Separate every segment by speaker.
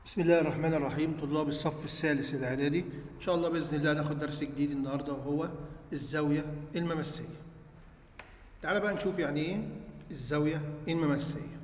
Speaker 1: بسم الله الرحمن الرحيم طلاب الصف الثالث الإعدادي إن شاء الله بإذن الله ناخد درس جديد النهاردة وهو الزاوية الممسية تعالى بقى نشوف يعني إيه الزاوية الممسية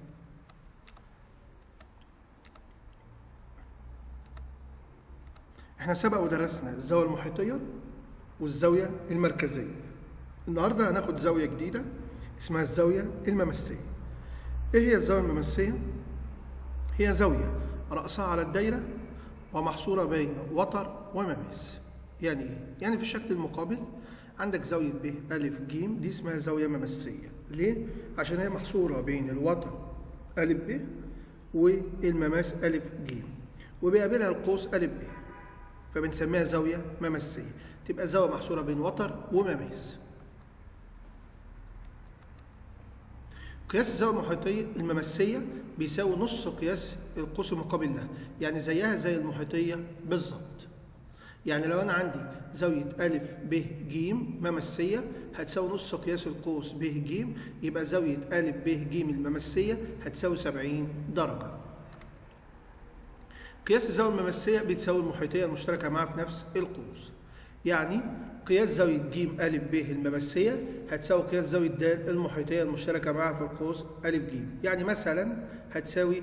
Speaker 1: إحنا سبق ودرسنا الزاوية المحيطية والزاوية المركزية النهاردة هناخد زاوية جديدة اسمها الزاوية الممسية إيه هي الزاوية الممسية؟ هي زاوية رأسها على الدايرة ومحصورة بين وتر ومماس يعني إيه؟ يعني في الشكل المقابل عندك زاوية ب ألف ج دي اسمها زاوية ممسية ليه؟ عشان هي محصورة بين الوتر ألف ب والمماس ألف ج وبيقابلها القوس ألف ب فبنسميها زاوية ممسية تبقى زاوية محصورة بين وتر ومماس قياس الزاوية المحيطية الممسية بيساوي نص قياس القوس المقابل لها يعني زيها زي المحيطية بالظبط يعني لو أنا عندي زاوية ألف ب ج ممسية هتساوي نص قياس القوس ب ج يبقى زاوية ألف ب ج الممسية هتساوي 70 درجة قياس الزاوية الممسية بتساوي المحيطية المشتركة معها في نفس القوس يعني قياس زاوية ج أ ب الممسية هتساوي قياس زاوية د المحيطية المشتركة معها في القوس أ ج يعني مثلا هتساوي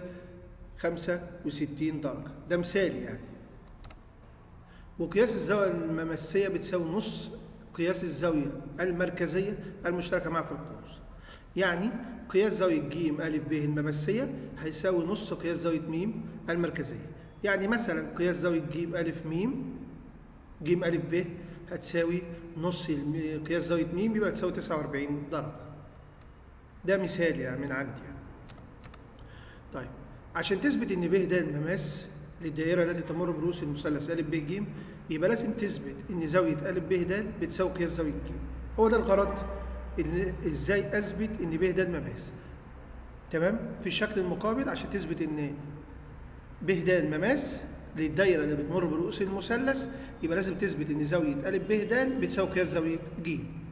Speaker 1: 65 درجة ده مثال يعني وقياس الزاوية الممسية بتساوي نص قياس الزاوية المركزية المشتركة معها في القوس يعني قياس زاوية ج أ ب الممسية هيساوي نص قياس زاوية م المركزية يعني مثلا قياس زاوية ج أ م ج أ ب هتساوي نص قياس زاوية م يبقى تساوي 49 درجة. ده مثال يعني من عندي يعني. طيب عشان تثبت ان ب د المماس للدائرة التي تمر برؤوس المثلث أ ب ج يبقى لازم تثبت ان زاوية أ ب د بتساوي قياس زاوية ج. هو ده الغرض ان ازاي اثبت ان ب د مماس. تمام؟ في الشكل المقابل عشان تثبت ان ب د مماس للدايره اللي بتمر برؤوس المثلث يبقى لازم تثبت ان زاويه ا ب د بتساوي قياس زاويه ج.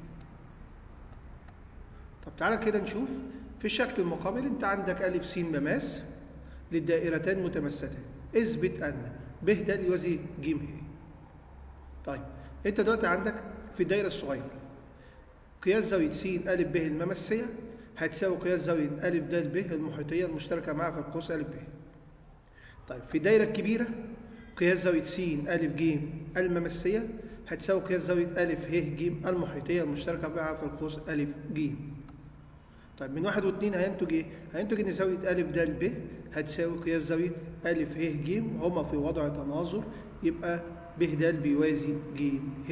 Speaker 1: طب تعالى كده نشوف في الشكل المقابل انت عندك ا س مماس للدائرتان متماستان اثبت ان ب د يوازي ج ه. طيب انت دلوقتي عندك في الدايره الصغيره قياس زاويه س ا ب الممسيه هتساوي قياس زاويه ا د ب المحيطيه المشتركه معها في القوس ا ب. طيب في الدايرة الكبيرة قياس زاوية س أ ج الممسية هتساوي قياس زاوية أ ه ج المحيطية المشتركة معها في القوس أ ج. طيب من واحد واثنين هينتج إيه؟ هينتج إن زاوية أ د ب هتساوي قياس زاوية أ ه ج هما في وضع تناظر يبقى ب د بيوازي ج ه.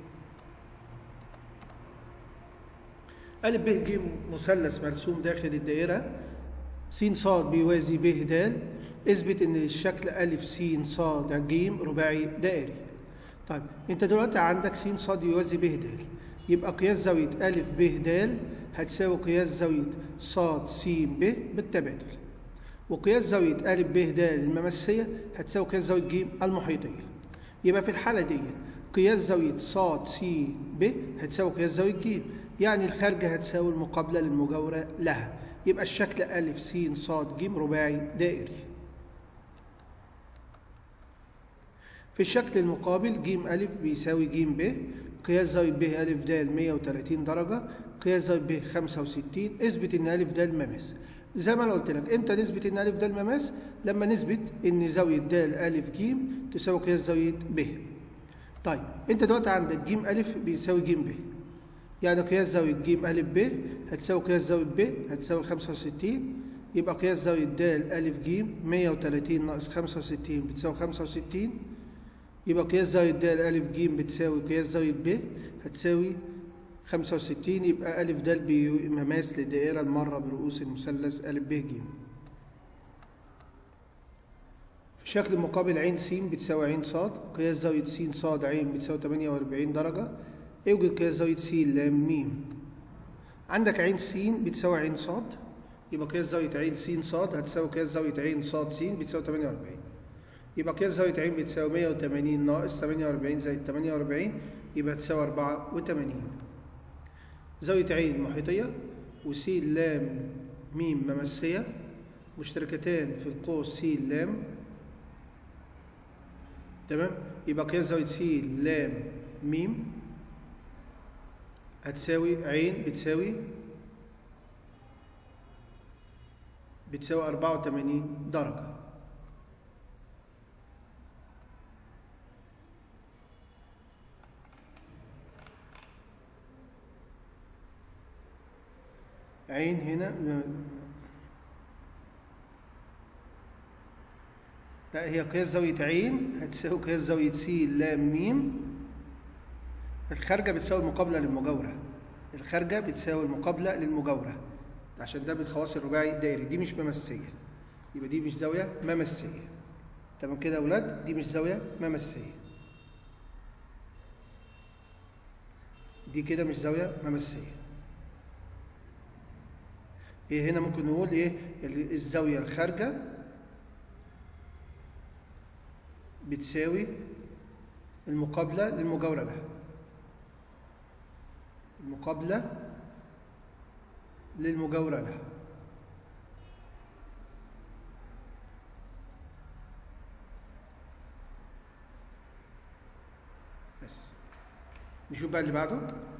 Speaker 1: أ ب ج مثلث مرسوم داخل الدائرة س ص بيوازي ب د اثبت ان الشكل أ س ص ج رباعي دائري. طيب انت دلوقتي عندك س ص يوازي ب د يبقى قياس زاوية أ ب د هتساوي قياس زاوية ص س ب بالتبادل. وقياس زاوية أ ب د الممسية هتساوي قياس زاوية ج المحيطية. يبقى في الحالة دي قياس زاوية ص س ب هتساوي قياس زاوية ج يعني الخارجة هتساوي المقابلة للمجاورة لها. يبقى الشكل أ س ص ج رباعي دائري. في الشكل المقابل ج أ بيساوي ج ب قياس زاوية ب أ د 130 درجة قياس زاوية ب 65 اثبت إن أ د مماس زي ما أنا قلت لك إمتى نثبت إن أ د مماس؟ لما نثبت إن زاوية د أ ج تساوي قياس زاوية ب طيب أنت دلوقتي عندك ج أ بيساوي ج ب يعني قياس زاوية ج أ ب هتساوي قياس زاوية ب هتساوي 65 يبقى قياس زاوية د أ ج 130 ناقص 65 بتساوي 65 يبقى قياس زاوية د أ ج بتساوي قياس زاوية ب هتساوي 65 يبقى أ د مماس للدائرة المارة برؤوس المثلث أ ب ج. في الشكل المقابل ع س بتساوي ع ص قياس زاوية س ص ع بتساوي 48 درجة اوجد قياس زاوية س ل م عندك ع س بتساوي ع ص يبقى قياس زاوية ع س ص هتساوي قياس زاوية ع ص س بتساوي 48 يبقى قياس زاوية ع بتساوي 180 ناقص 48 زائد 48 يبقى تساوي 84 زاوية ع محيطية وس ل م ممسية مشتركتان في القوس س ل تمام يبقى قياس زاوية س لام ميم هتساوي عين بتساوي بتساوي 84 درجة عين هنا لا هي قياس زاوية عين هتساوي قياس زاوية س لام ميم الخارجة بتساوي المقابلة للمجاورة الخارجة بتساوي المقابلة للمجاورة عشان ده بالخواص الرباعي الدائري دي مش ممسية يبقى دي مش زاوية ممسية تمام كده يا أولاد دي مش زاوية ممسية دي كده مش زاوية ممسية ايه هنا ممكن نقول ايه ال- الزاوية الخارجة بتساوي المقابلة للمجاورة لها المقابلة للمجاورة لها بس نشوف بقى اللي بعده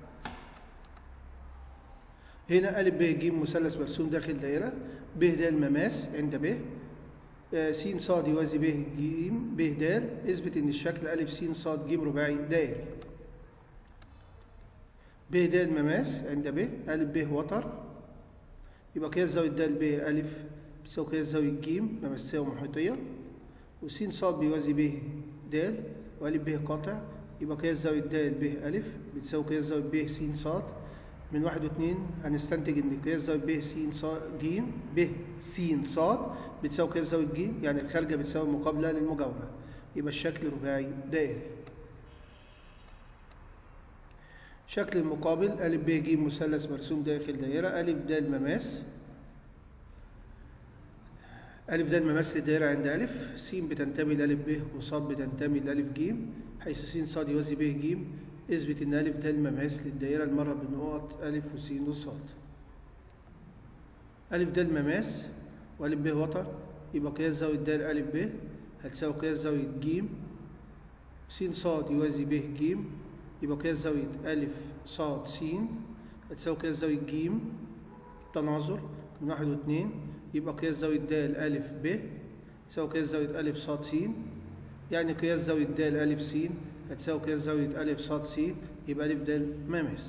Speaker 1: هنا أ ب ج مثلث مرسوم داخل دائرة ب د المماس عند ب آه، س ص يوازي ب ج ب د اثبت ان الشكل أ س ص ج رباعي دائري ب د مماس عند ب أ ب وتر يبقى قياس زاوية د ب أ بتساوي قياس زاوية ج ممسية ومحيطية وس ص بيوازي ب د وأ ب قاطع يبقى قياس زاوية د ب أ بتساوي قياس زاوية ب س ص من واحد واثنين هنستنتج ان قياس زاوية ب س ص ج ب س ص بتساوي قياس زاوية ج يعني الخارجة بتساوي المقابلة للمجاورة يبقى الشكل رباعي دائري شكل المقابل أ ب ج مثلث مرسوم داخل دائرة أ د مماس أ د مماس للدائرة عند أ س بتنتمي لأ ب وص بتنتمي لأ ج حيث س ص يوازي ب ج اثبت ان أ د مماس للدائرة المرة بنقط أ وس وص أ د مماس وأ ب وتر يبقى قياس زاوية د أ ب هتساوي قياس زاوية ج س ص يوازي ب ج يبقى قياس زاوية أ ص س هتساوي قياس زاوية ج تناظر من واحد واثنين يبقى قياس زاوية د أ ب تساوي قياس زاوية أ ص س يعني قياس زاوية د أ س هتساوي قياس زاوية أ ص س يبقى أ د مماس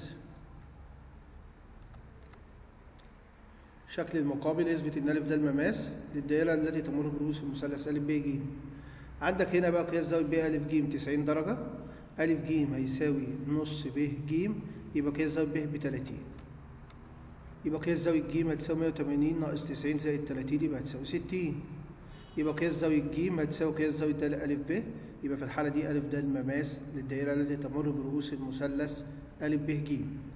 Speaker 1: شكل المقابل اثبت ان أ د المماس للدائرة التي تمر برؤوس المثلث أ ب ج عندك هنا بقى قياس زاوية ب أ ج 90 درجة أ ج هيساوي نص ب ج يبقى قياس زاوية ب ب 30 يبقى قياس زاوية ج هتساوي 180 ناقص 90 زائد 30 يبقى هتساوي 60 يبقى قياس زاوية ج هتساوي قياس زاوية د أ ب يبقى في الحالة دي أ د المماس للدائرة التي تمر برؤوس المثلث أ ب ج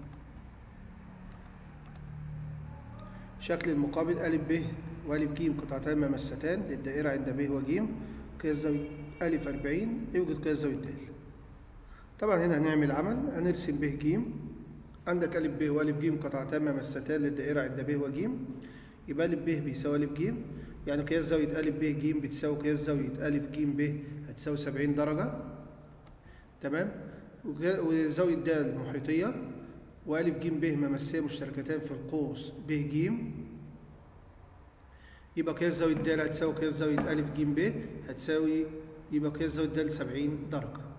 Speaker 1: شكل المقابل أ ب وأ ج قطعتان ممستان للدائرة عند ب وج قياس زاوية أ 40 يوجد قياس زاوية د طبعا هنا هنعمل عمل هنرسم ب ج عندك أ ب وأ ج قطعتان ممستان للدائرة عند ب وج يبقى أ ب بيساوي أ ج يعني قياس زاوية أ ب ج بتساوي قياس زاوية أ ج ب هتساوي 70 درجة تمام وزاوية د محيطية وأ ج ب ممسية مشتركتان في القوس ب ج يبقى قياس زاوية د هتساوي قياس زاوية أ ج ب هتساوي يبقى قياس زاوية د 70 درجة